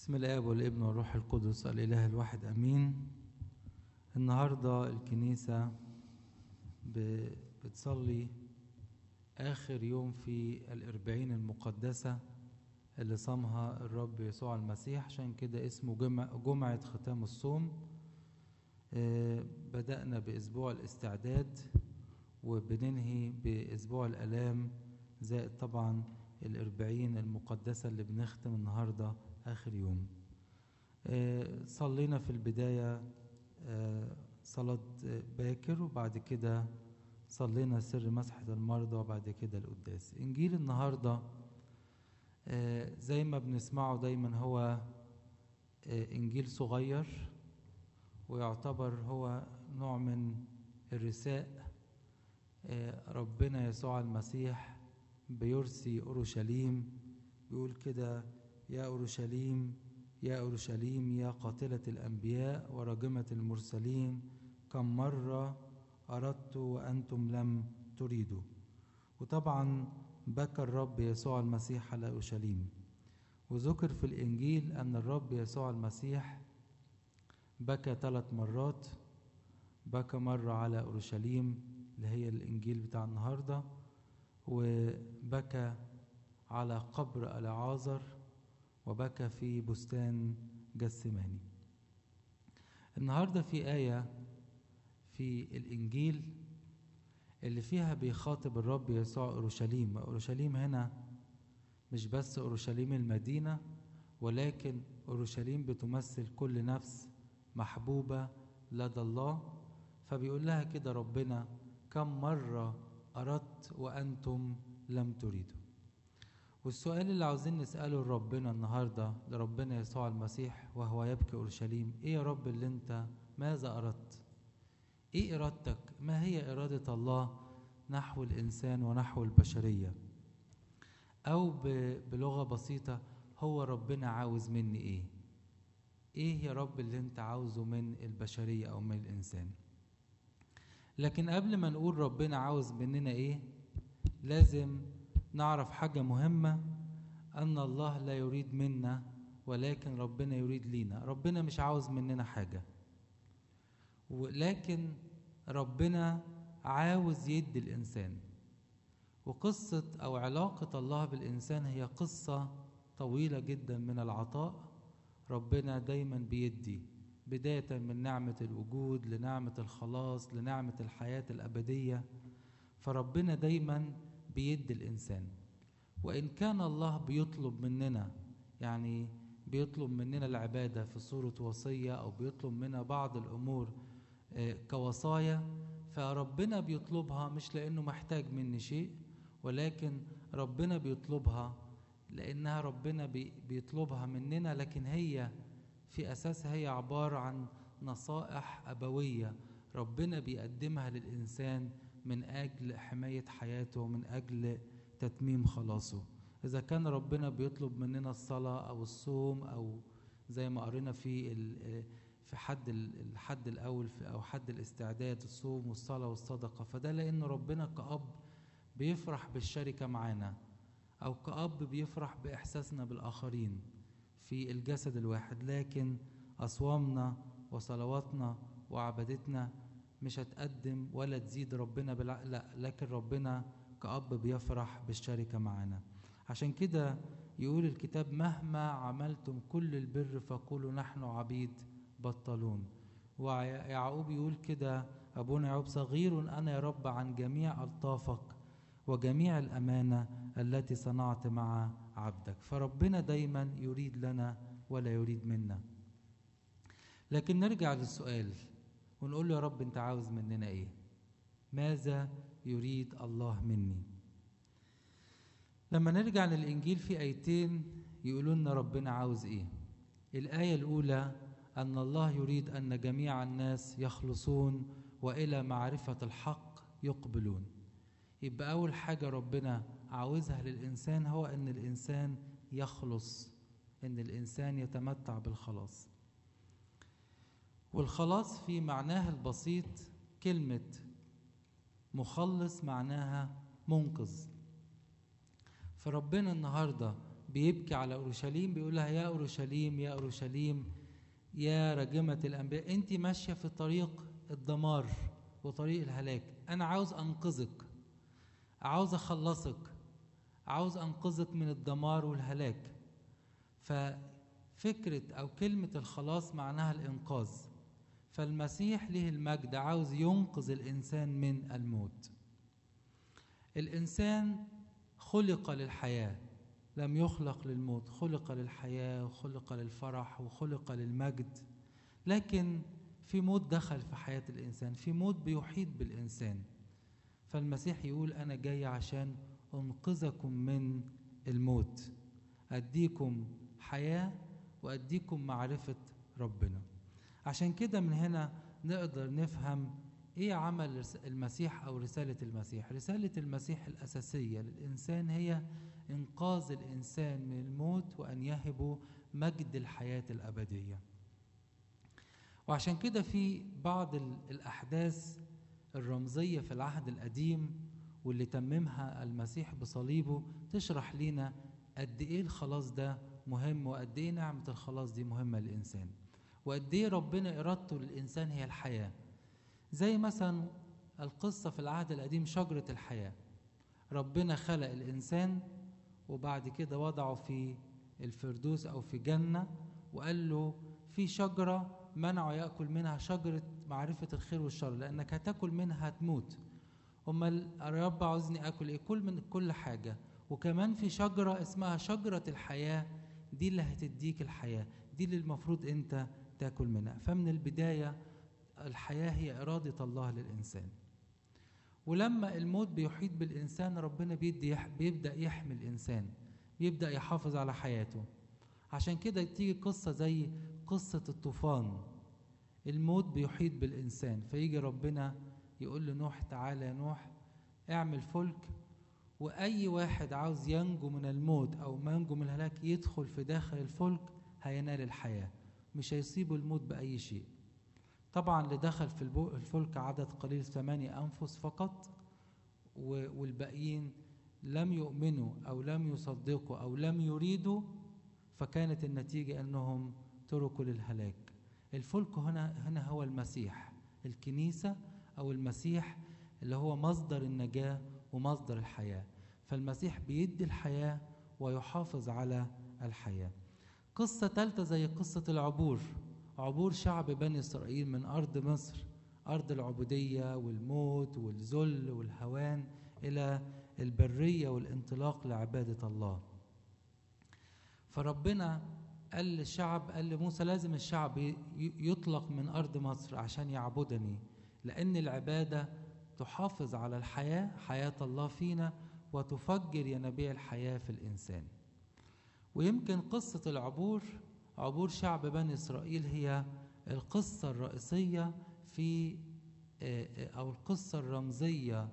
بسم الاب والابن والروح القدس الاله الواحد امين النهارده الكنيسه ب- بتصلي اخر يوم في الاربعين المقدسه اللي صامها الرب يسوع المسيح عشان كده اسمه جمع جمعه ختام الصوم آه، بدأنا بأسبوع الاستعداد وبننهي بأسبوع الآلام زائد طبعا الأربعين المقدسة اللي بنختم النهاردة آخر يوم آه، صلينا في البداية آه، صلاة آه، باكر وبعد كده صلينا سر مسحة المرضى وبعد كده القداس إنجيل النهاردة آه، زي ما بنسمعه دايما هو آه، إنجيل صغير ويعتبر هو نوع من الرثاء آه، ربنا يسوع المسيح بيرثي أورشليم بيقول كده يا أورشليم يا أورشليم يا قاتلة الأنبياء وراجمة المرسلين كم مرة أردت وأنتم لم تريدوا وطبعا بكى الرب يسوع المسيح على أورشليم وذكر في الإنجيل أن الرب يسوع المسيح بكى ثلاث مرات بكى مرة على أورشليم اللي هي الإنجيل بتاع النهاردة وبكى على قبر العازر وبكى في بستان جسماني النهاردة في آية في الإنجيل اللي فيها بيخاطب الرب يسوع أورشليم أورشليم هنا مش بس أورشليم المدينة ولكن أورشليم بتمثل كل نفس محبوبة لدى الله فبيقول لها كده ربنا كم مرة أردت وأنتم لم تريدوا والسؤال اللي عاوزين نسأله لربنا النهاردة لربنا يسوع المسيح وهو يبكي أورشليم إيه يا رب اللي أنت ماذا أردت إيه إرادتك ما هي إرادة الله نحو الإنسان ونحو البشرية أو ب- بلغة بسيطة هو ربنا عاوز مني إيه ايه يا رب اللي انت عاوزه من البشرية او من الانسان لكن قبل ما نقول ربنا عاوز مننا ايه لازم نعرف حاجة مهمة ان الله لا يريد منا ولكن ربنا يريد لينا ربنا مش عاوز مننا حاجة ولكن ربنا عاوز يدي الانسان وقصة او علاقة الله بالانسان هي قصة طويلة جدا من العطاء ربنا دايما بيدي بداية من نعمة الوجود لنعمة الخلاص لنعمة الحياة الأبدية فربنا دايما بيدي الإنسان وإن كان الله بيطلب مننا يعني بيطلب مننا العبادة في صورة وصية أو بيطلب منا بعض الأمور آه، كوصايا فربنا بيطلبها مش لأنه محتاج مني شيء ولكن ربنا بيطلبها لأنها ربنا بي- بيطلبها مننا لكن هي في أساسها هي عبارة عن نصائح أبوية ربنا بيقدمها للإنسان من أجل حماية حياته ومن أجل تتميم خلاصه إذا كان ربنا بيطلب مننا الصلاة أو الصوم أو زي ما قرينا في ال- في حد ال- الحد الأول في أو حد الاستعداد الصوم والصلاة والصدقة فده لأن ربنا كأب بيفرح بالشركة معانا أو كأب بيفرح بإحساسنا بالآخرين في الجسد الواحد لكن أصوامنا وصلواتنا وعبادتنا مش هتقدم ولا تزيد ربنا بالع... لا لكن ربنا كأب بيفرح بالشركة معنا عشان كده يقول الكتاب مهما عملتم كل البر فقولوا نحن عبيد بطلون ويعقوب يقول كده أبونا يعقوب صغير أنا يا رب عن جميع ألطافك وجميع الأمانة التي صنعت مع عبدك فربنا دايما يريد لنا ولا يريد منا لكن نرجع للسؤال ونقول له يا رب انت عاوز مننا ايه ماذا يريد الله مني لما نرجع للإنجيل في آيتين يقولوا لنا ربنا عاوز ايه الآية الأولى أن الله يريد أن جميع الناس يخلصون وإلى معرفة الحق يقبلون يبقى أول حاجة ربنا عاوزها للإنسان هو أن الإنسان يخلص أن الإنسان يتمتع بالخلاص والخلاص في معناه البسيط كلمة مخلص معناها منقذ فربنا النهارده بيبكي على اورشليم بيقول لها يا اورشليم يا اورشليم يا راجمه الانبياء انت ماشيه في طريق الدمار وطريق الهلاك انا عاوز انقذك عاوز اخلصك عاوز انقذك من الدمار والهلاك ففكره او كلمه الخلاص معناها الانقاذ فالمسيح له المجد عاوز ينقذ الانسان من الموت الانسان خلق للحياه لم يخلق للموت خلق للحياه وخلق للفرح وخلق للمجد لكن في موت دخل في حياه الانسان في موت بيحيط بالانسان فالمسيح يقول انا جاي عشان انقذكم من الموت اديكم حياه واديكم معرفه ربنا عشان كده من هنا نقدر نفهم ايه عمل المسيح او رساله المسيح رساله المسيح الاساسيه للانسان هي انقاذ الانسان من الموت وان يهبه مجد الحياه الابديه وعشان كده في بعض الاحداث الرمزيه في العهد القديم واللي تممها المسيح بصليبه تشرح لنا قد ايه الخلاص ده مهم وقد ايه نعمه الخلاص دي مهمه للانسان وقد ايه ربنا ارادته للانسان هي الحياه زي مثلا القصه في العهد القديم شجره الحياه ربنا خلق الانسان وبعد كده وضعه في الفردوس او في جنه وقال له في شجره منعه ياكل منها شجره معرفه الخير والشر لانك هتاكل منها هتموت امال الرب عاوزني اكل ايه كل من كل حاجه وكمان في شجره اسمها شجره الحياه دي اللي هتديك الحياه دي اللي المفروض انت تاكل منها فمن البدايه الحياه هي اراده الله للانسان ولما الموت بيحيط بالانسان ربنا بيدي يح بيبدا يحمي الانسان بيبدا يحافظ على حياته عشان كده تيجي قصه زي قصه الطوفان الموت بيحيط بالانسان فيجي ربنا يقول لنوح تعالى يا نوح اعمل فلك واي واحد عاوز ينجو من الموت او ما ينجو من الهلاك يدخل في داخل الفلك هينال الحياه مش هيصيبه الموت باي شيء طبعا اللي دخل في الفلك عدد قليل ثمانية أنفس فقط والباقيين لم يؤمنوا أو لم يصدقوا أو لم يريدوا فكانت النتيجة أنهم تركوا للهلاك الفلك هنا هنا هو المسيح الكنيسة أو المسيح اللي هو مصدر النجاة ومصدر الحياة فالمسيح بيدي الحياة ويحافظ على الحياة قصة ثالثة زي قصة العبور عبور شعب بني إسرائيل من أرض مصر أرض العبودية والموت والذل والهوان إلى البرية والانطلاق لعبادة الله فربنا قال للشعب قال لموسى لازم الشعب يطلق من أرض مصر عشان يعبدني لأن العبادة تحافظ على الحياة حياة الله فينا وتفجر ينابيع الحياة في الإنسان ويمكن قصة العبور عبور شعب بني إسرائيل هي القصة الرئيسية في أو القصة الرمزية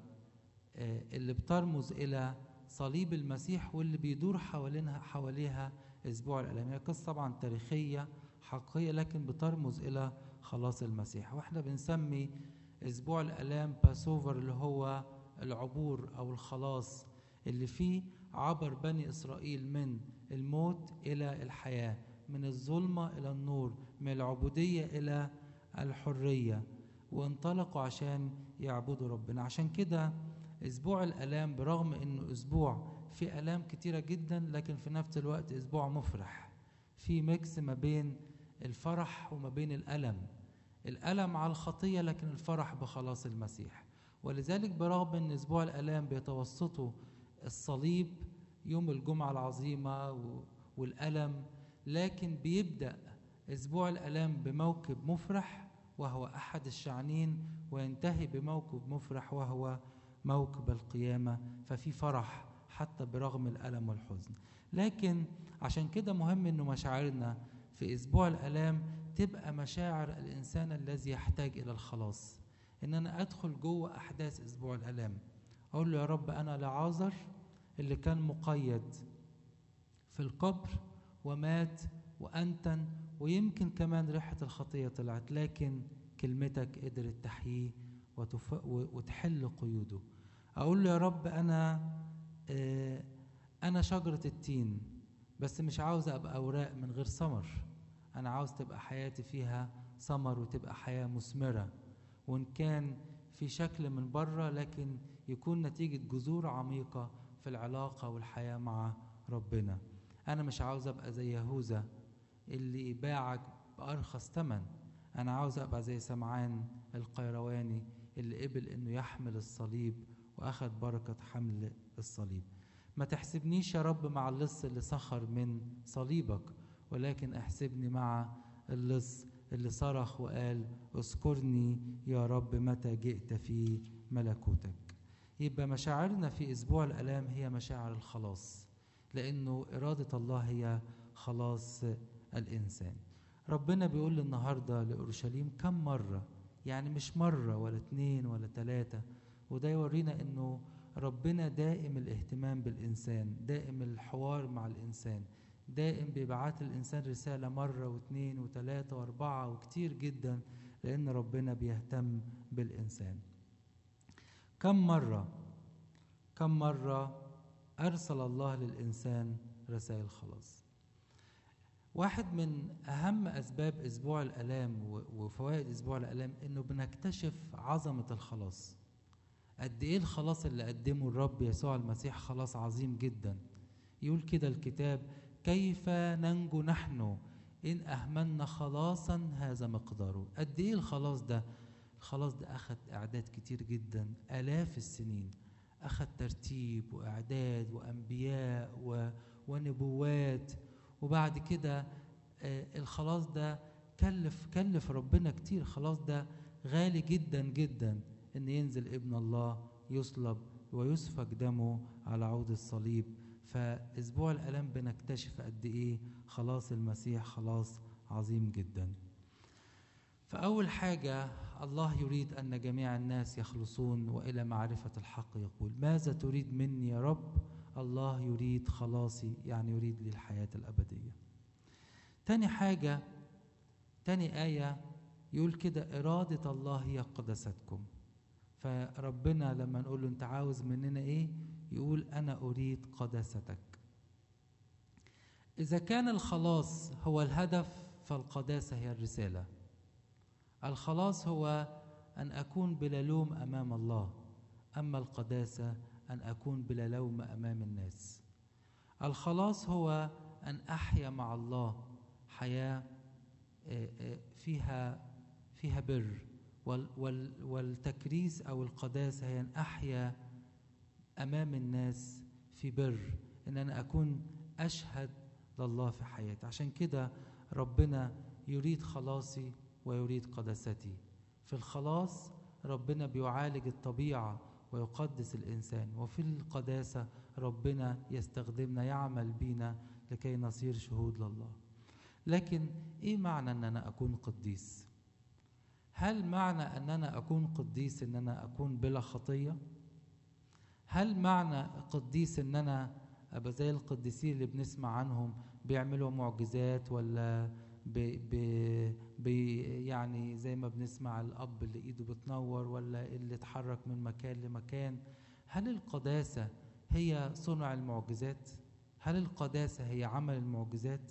اللي بترمز إلى صليب المسيح واللي بيدور حوالينها حواليها أسبوع الآلام هي قصة طبعا تاريخية حقيقية لكن بترمز إلى خلاص المسيح وإحنا بنسمي أسبوع الآلام باسوفر اللي هو العبور أو الخلاص اللي فيه عبر بني إسرائيل من الموت إلى الحياة من الظلمة إلى النور من العبودية إلى الحرية وانطلقوا عشان يعبدوا ربنا عشان كده أسبوع الآلام برغم إنه أسبوع فيه آلام كتيرة جدا لكن في نفس الوقت أسبوع مفرح في ميكس ما بين الفرح وما بين الألم الألم على الخطية لكن الفرح بخلاص المسيح ولذلك برغم أن أسبوع الآلام بيتوسطه الصليب يوم الجمعة العظيمة والألم لكن بيبدأ أسبوع الآلام بموكب مفرح وهو أحد الشعنين وينتهي بموكب مفرح وهو موكب القيامة ففي فرح حتى برغم الألم والحزن لكن عشان كده مهم أنه مشاعرنا في أسبوع الآلام تبقى مشاعر الإنسان الذي يحتاج إلى الخلاص إن أنا أدخل جوه أحداث أسبوع الآلام أقول له يا رب أنا لعازر اللي كان مقيد في القبر ومات وأنتن ويمكن كمان ريحة الخطية طلعت لكن كلمتك قدرت تحييه وتف... وتحل قيوده أقول له يا رب أنا آه أنا شجرة التين بس مش عاوز ابقى اوراق من غير ثمر انا عاوز تبقى حياتي فيها ثمر وتبقى حياه مثمره وان كان في شكل من بره لكن يكون نتيجه جذور عميقه في العلاقه والحياه مع ربنا انا مش عاوز ابقى زي يهوذا اللي باعك بارخص ثمن انا عاوز ابقى زي سمعان القيرواني اللي قبل انه يحمل الصليب واخد بركه حمل الصليب ما تحسبنيش يا رب مع اللص اللي سخر من صليبك ولكن احسبني مع اللص اللي صرخ وقال اذكرني يا رب متى جئت في ملكوتك يبقى مشاعرنا في اسبوع الالام هي مشاعر الخلاص لانه اراده الله هي خلاص الانسان ربنا بيقول النهارده لاورشليم كم مره يعني مش مره ولا اتنين ولا تلاته وده يورينا انه ربنا دائم الاهتمام بالإنسان دائم الحوار مع الإنسان دائم بيبعت الإنسان رسالة مرة واثنين وثلاثة وأربعة وكتير جدا لأن ربنا بيهتم بالإنسان كم مرة كم مرة أرسل الله للإنسان رسائل خلاص واحد من أهم أسباب أسبوع الآلام وفوائد أسبوع الآلام إنه بنكتشف عظمة الخلاص قد ايه الخلاص اللي قدمه الرب يسوع المسيح خلاص عظيم جدا يقول كده الكتاب كيف ننجو نحن ان اهملنا خلاصا هذا مقداره قد ايه الخلاص ده الخلاص ده اخذ اعداد كتير جدا الاف السنين اخذ ترتيب واعداد وانبياء و... ونبوات وبعد كده آه الخلاص ده كلف كلف ربنا كتير خلاص ده غالي جدا جدا ان ينزل ابن الله يصلب ويسفك دمه على عود الصليب فاسبوع الالام بنكتشف قد ايه خلاص المسيح خلاص عظيم جدا فاول حاجه الله يريد ان جميع الناس يخلصون والى معرفه الحق يقول ماذا تريد مني يا رب الله يريد خلاصي يعني يريد لي الحياه الابديه تاني حاجه تاني ايه يقول كده اراده الله هي قدستكم فربنا لما نقول له انت عاوز مننا ايه يقول انا اريد قداستك اذا كان الخلاص هو الهدف فالقداسه هي الرساله الخلاص هو ان اكون بلا لوم امام الله اما القداسه ان اكون بلا لوم امام الناس الخلاص هو ان احيا مع الله حياه فيها فيها بر والتكريس او القداسه هي ان احيا امام الناس في بر ان انا اكون اشهد لله في حياتي عشان كده ربنا يريد خلاصي ويريد قداستي في الخلاص ربنا بيعالج الطبيعه ويقدس الانسان وفي القداسه ربنا يستخدمنا يعمل بينا لكي نصير شهود لله لكن ايه معنى ان انا اكون قديس هل معنى ان انا اكون قديس ان انا اكون بلا خطيه هل معنى قديس ان انا ابقى زي القديسين اللي بنسمع عنهم بيعملوا معجزات ولا بي بي بي يعني زي ما بنسمع الاب اللي ايده بتنور ولا اللي اتحرك من مكان لمكان هل القداسه هي صنع المعجزات هل القداسه هي عمل المعجزات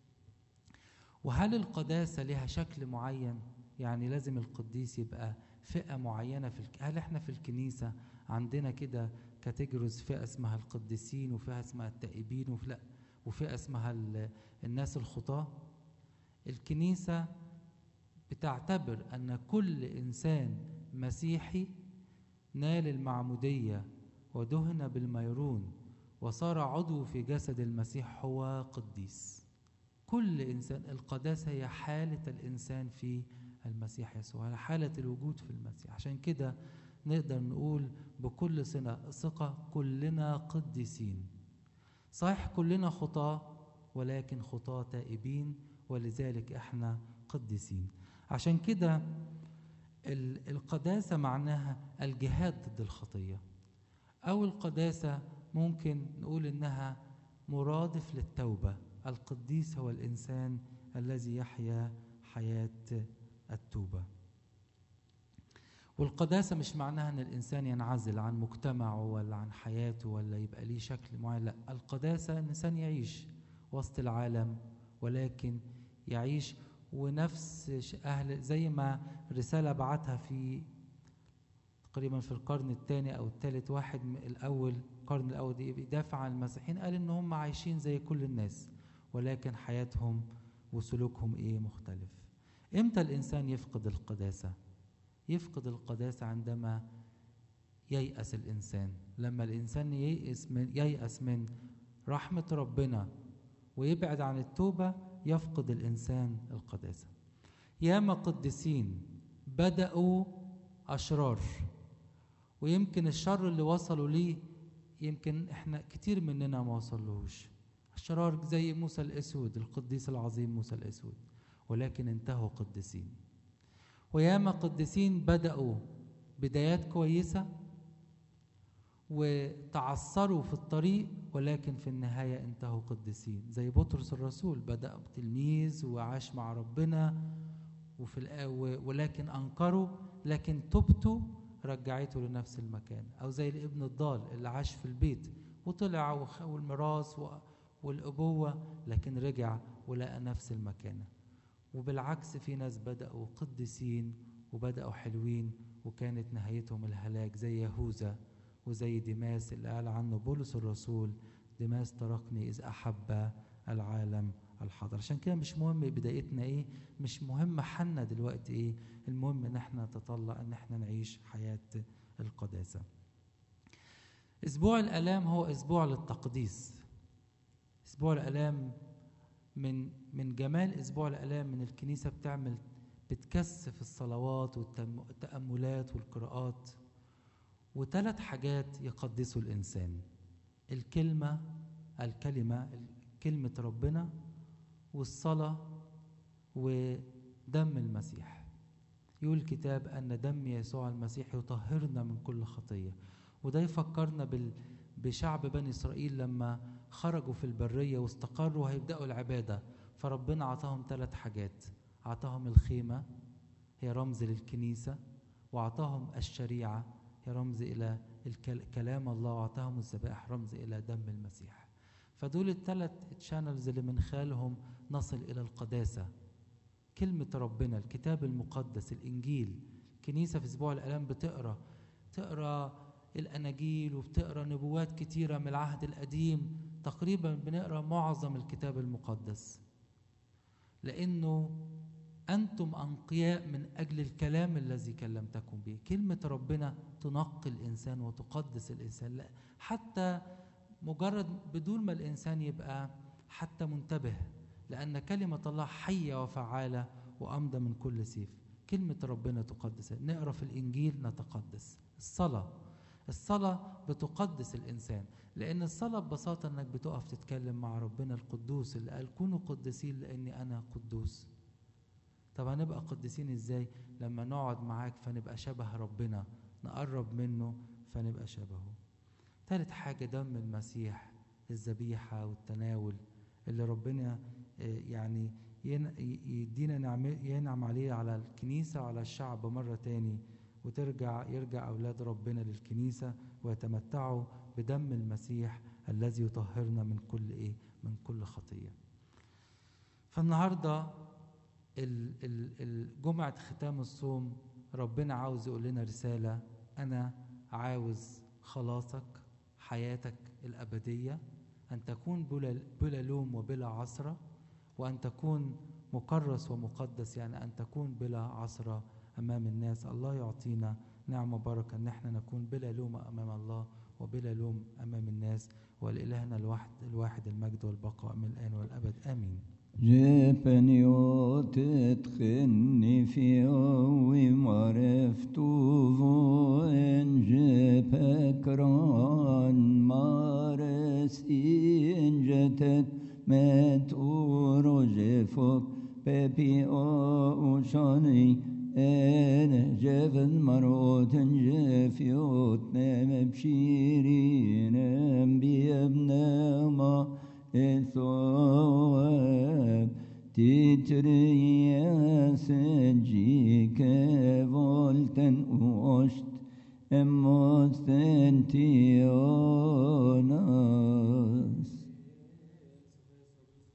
وهل القداسه لها شكل معين يعني لازم القديس يبقى فئة معينة في الك... هل احنا في الكنيسة عندنا كده كاتيجوريز فئة اسمها القديسين وفئة اسمها التائبين وفئة لا وفئة اسمها ال... الناس الخطاة الكنيسة بتعتبر أن كل إنسان مسيحي نال المعمودية ودهن بالميرون وصار عضو في جسد المسيح هو قديس كل إنسان القداسة هي حالة الإنسان في المسيح يسوع على حالة الوجود في المسيح عشان كده نقدر نقول بكل ثقة كلنا قديسين صحيح كلنا خطاة ولكن خطاة تائبين ولذلك احنا قديسين عشان كده القداسة معناها الجهاد ضد الخطية أو القداسة ممكن نقول إنها مرادف للتوبة القديس هو الإنسان الذي يحيا حياة التوبة والقداسة مش معناها أن الإنسان ينعزل عن مجتمعه ولا عن حياته ولا يبقى ليه شكل معين لا القداسة أن الإنسان يعيش وسط العالم ولكن يعيش ونفس أهل زي ما رسالة بعتها في تقريبا في القرن الثاني أو الثالث واحد الأول القرن الأول دي بيدافع عن المسيحيين قال إن هم عايشين زي كل الناس ولكن حياتهم وسلوكهم إيه مختلف إمتى الإنسان يفقد القداسة يفقد القداسة عندما ييأس الإنسان لما الإنسان ييأس من ييأس من رحمة ربنا ويبعد عن التوبة يفقد الإنسان القداسة ياما قديسين بدأوا أشرار ويمكن الشر اللي وصلوا ليه يمكن احنا كتير مننا ما وصلوش الشرار زي موسى الأسود القديس العظيم موسى الأسود ولكن انتهوا قديسين وياما قديسين بدأوا بدايات كويسة وتعثروا في الطريق ولكن في النهاية انتهوا قديسين زي بطرس الرسول بدأ تلميذ وعاش مع ربنا وفي ولكن أنكروا لكن توبته رجعته لنفس المكان أو زي الابن الضال اللي عاش في البيت وطلع والميراث والأبوة لكن رجع ولقى نفس المكانة وبالعكس في ناس بدأوا قديسين وبدأوا حلوين وكانت نهايتهم الهلاك زي يهوذا وزي ديماس اللي قال عنه بولس الرسول ديماس تركني إذ أحب العالم الحاضر عشان كده مش مهم بدايتنا ايه مش مهم حالنا دلوقتي ايه المهم ان احنا نتطلع ان احنا نعيش حياة القداسة اسبوع الالام هو اسبوع للتقديس اسبوع الالام من من جمال اسبوع الالام من الكنيسة بتعمل بتكثف الصلوات والتأملات والقراءات وثلاث حاجات يقدسوا الإنسان الكلمة الكلمة كلمة ربنا والصلاة ودم المسيح يقول الكتاب أن دم يسوع المسيح يطهرنا من كل خطية وده يفكرنا بال بشعب بني إسرائيل لما خرجوا في البرية واستقروا هيبدأوا العبادة فربنا عطاهم ثلاث حاجات عطاهم الخيمة هي رمز للكنيسة وأعطاهم الشريعة هي رمز إلى كلام الله وأعطاهم الذبائح رمز إلى دم المسيح فدول الثلاث تشانلز اللي من خلالهم نصل إلى القداسة كلمة ربنا الكتاب المقدس الإنجيل كنيسة في أسبوع الآلام بتقرأ تقرأ الأناجيل وبتقرأ نبوات كتيرة من العهد القديم تقريبا بنقرأ معظم الكتاب المقدس لأنه أنتم أنقياء من أجل الكلام الذي كلمتكم به كلمة ربنا تنقي الإنسان وتقدس الإنسان لا حتى مجرد بدون ما الإنسان يبقى حتى منتبه لأن كلمة الله حية وفعالة وأمضى من كل سيف كلمة ربنا تقدس نقرأ في الإنجيل نتقدس الصلاة الصلاة بتقدس الإنسان لأن الصلاة ببساطة أنك بتقف تتكلم مع ربنا القدوس اللي قال كونوا قدسين لأني أنا قدوس طب هنبقى قديسين ازاي لما نقعد معاك فنبقى شبه ربنا نقرب منه فنبقى شبهه ثالث حاجة دم المسيح الذبيحة والتناول اللي ربنا يعني يدينا نعم ينعم عليه على الكنيسة وعلى الشعب مرة تاني وترجع يرجع أولاد ربنا للكنيسة ويتمتعوا بدم المسيح الذي يطهرنا من كل إيه من كل خطية فالنهارده الجمعة ختام الصوم ربنا عاوز يقول لنا رسالة أنا عاوز خلاصك حياتك الأبدية أن تكون بلا, بلا لوم وبلا عصرة وأن تكون مكرس ومقدس يعني أن تكون بلا عصرة أمام الناس الله يعطينا نعمة بركة أن احنا نكون بلا لوم أمام الله وبلا لوم أمام الناس ولإلهنا الواحد, الواحد المجد والبقاء من الآن والأبد آمين جبني وتتخني في قوي معرفتو ان جبك ران مارسين جتت متورو جفوك ببي او شاني ان جبن مروت جفيوت نم بشيرين بيبنا ما الثواب تتريا سجيك فولتن وشت اموستنتيوناس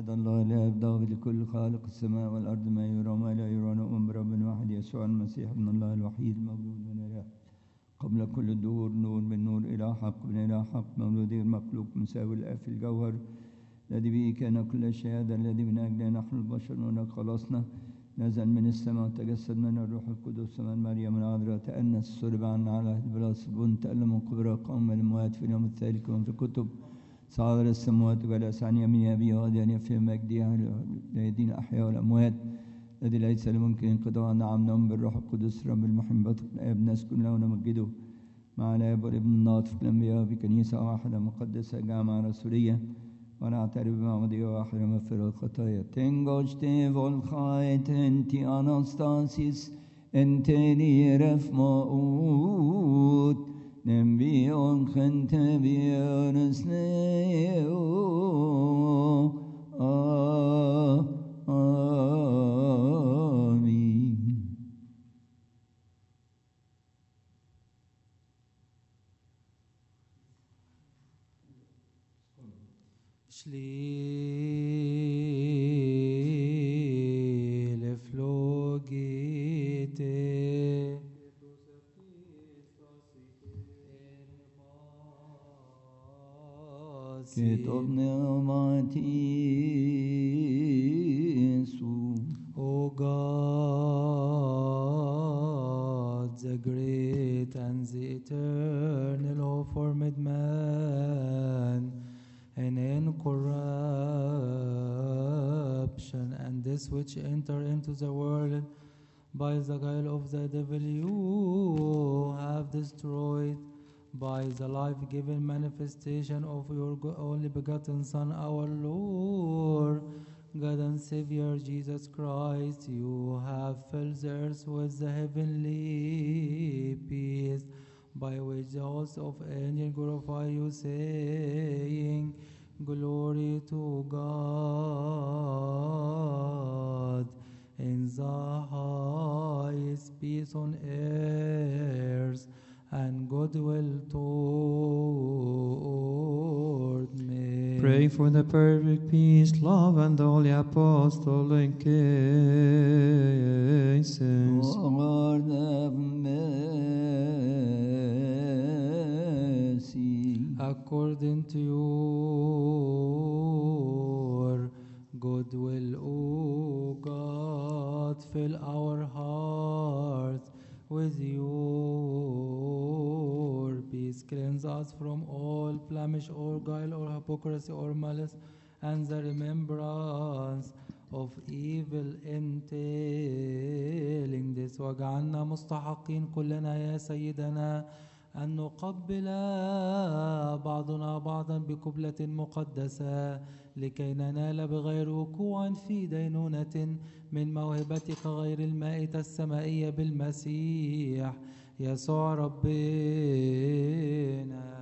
واحد الله لا يبدأ لكل خالق السماء والأرض ما يرى وما لا يرى نؤمن برب واحد يسوع المسيح ابن الله الوحيد المولود من إله قبل كل الدهور نور من نور إلى حق من إلى حق مولود غير مخلوق مساوي الآب في الجوهر الذي به كان كل شيء هذا الذي من أجله نحن البشر هناك خلصنا نزل من السماء وتجسد من الروح القدس من مريم العذراء تأنس صلب عنا على عهد بلاس بن تألم من قبر قوم من الأموات في اليوم الثالث كما في الكتب صعد إلى السماوات وجلس عن يمين أبيه غاديا يفي مجده ليدين الأحياء والأموات الذي ليس لممكن انقضاء نعم نوم بالروح القدس رب المحب الآب نسكن له ونمجده مع الآب والابن الناطق الأنبياء بكنيسة واحدة مقدسة جامعة رسولية ونعترف بمعمودية واحدة مغفرة الخطايا تنجوشتي فولخايت انتي أناستاسيس انتني رف موت نبيون خنت بيون سنيو آه آمين Schlile flogite كتب نعمتي يسوع O God, the great and the eternal, who formed man in incorruption, and this which enter into the world by the guile of the devil, you have destroyed by the life-giving manifestation of your go- only begotten Son, our Lord. God and Savior Jesus Christ, you have filled the earth with the heavenly peace, by which the hosts of angels glorify you, saying, Glory to God in the highest peace on earth and goodwill toward men. Pray for the perfect peace, love, and the holy apostolic cases. Lord have mercy. according to your goodwill, O God, fill our hearts with your peace. Cleanse us from all blemish or guile or hypocrisy or malice and the remembrance of evil entailing this واجعلنا مستحقين كلنا يا سيدنا أن نقبل بعضنا بعضا بقبلة مقدسة لكي ننال بغير وقوع في دينونة من موهبتك غير المائتة السمائية بالمسيح يسوع ربنا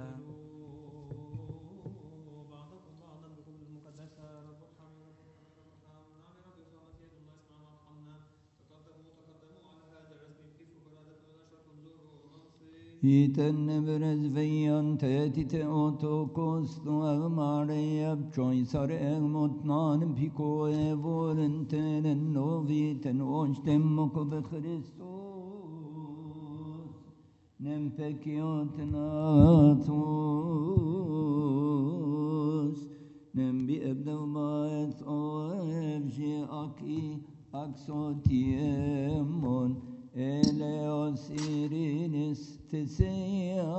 بعضكم بعضا بكل المقدسة رب ارحمنا رب ارحمنا نعم رب يسوع مسيح الله اسمعنا وارحمنا تقدموا تقدموا على هذا الرسم كيف برادة ونشرة انظروا وننصي Iten brez vejan teti te otokos tu ag mariab choisar eg motnan piko e volen tenen noviten onsten moko be Christus nem pekiot natus nem bi ebdev maet oev je aki aksotiemon eleos irinis tesia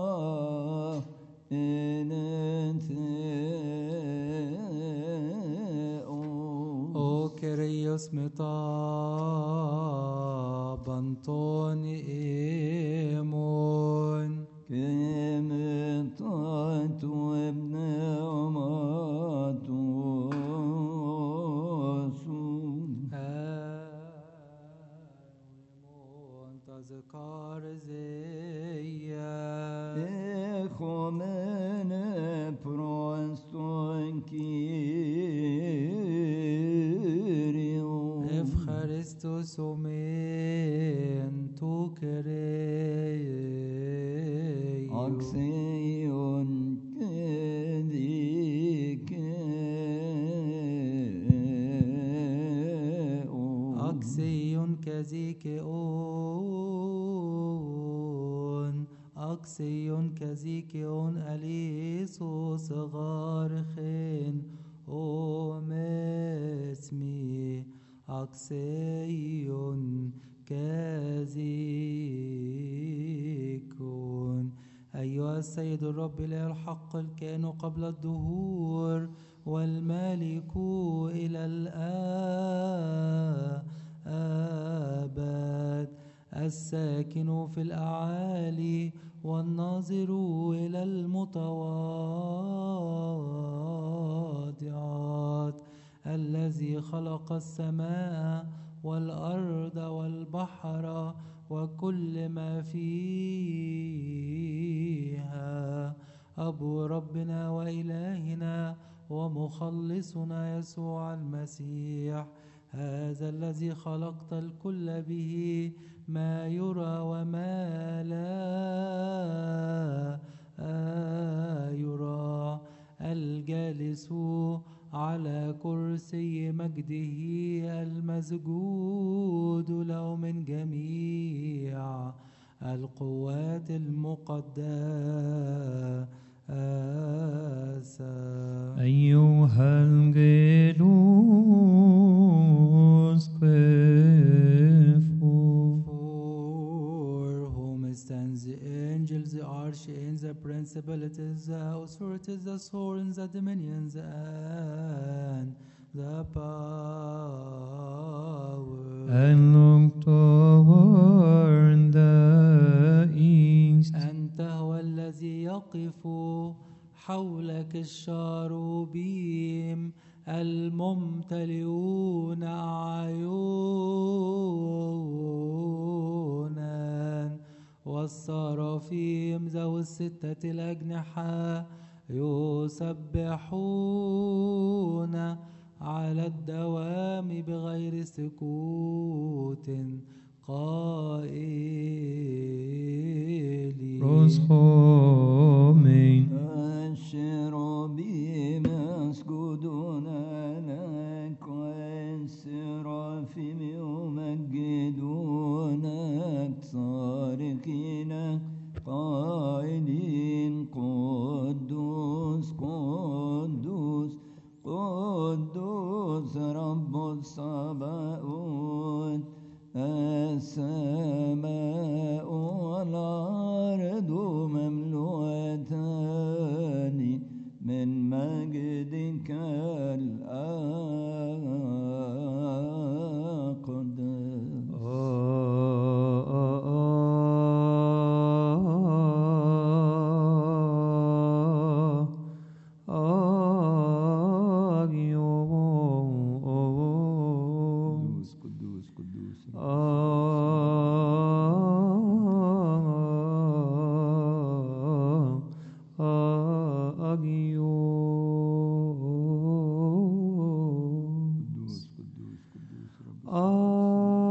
enentheos O Kyrios meta bantoni emon كمتعت ابن أماتوس emon tazkar zeya Echomene proston Kyrio Ευχαριστός ομέν του Κυρίου. Axion كازيكيون أكسيون كازيكيون أليسو صغار خين أومسمي أكسيون كازيكون أيها السيد الرب لا الحق الكائن قبل الدهور والمالك إلى الآباد الساكن في الأعالي والناظر إلى المتواضعات الذي خلق السماء والأرض والبحر وكل ما فيها أبو ربنا وإلهنا ومخلصنا يسوع المسيح هذا الذي خلقت الكل به ما يرى وما لا يرى الجالس على كرسي مجده المسجود له من جميع القوات المقدسة أيها الجلوس قفوا For whom stands the angels, the archangels, the principalities, the authorities, the thrones, the dominions, and the power. and look toward the east. أنت هو الذي يقف حولك الشاروبيم الممتلئون أعينا والصرافيم ذوي الستة الأجنحة يسبحون على الدوام بغير سكوت قائلين Roschomen. الشرابيم يسجدون لك والسرافيم يمجدونك صارخين قائلين قدوس قدوس قدوس رب الصباؤوت السماء والأرض مملوءتان من مجدك الأقدس قدوس قدوس قدوس قدوس قدوس قدوس رب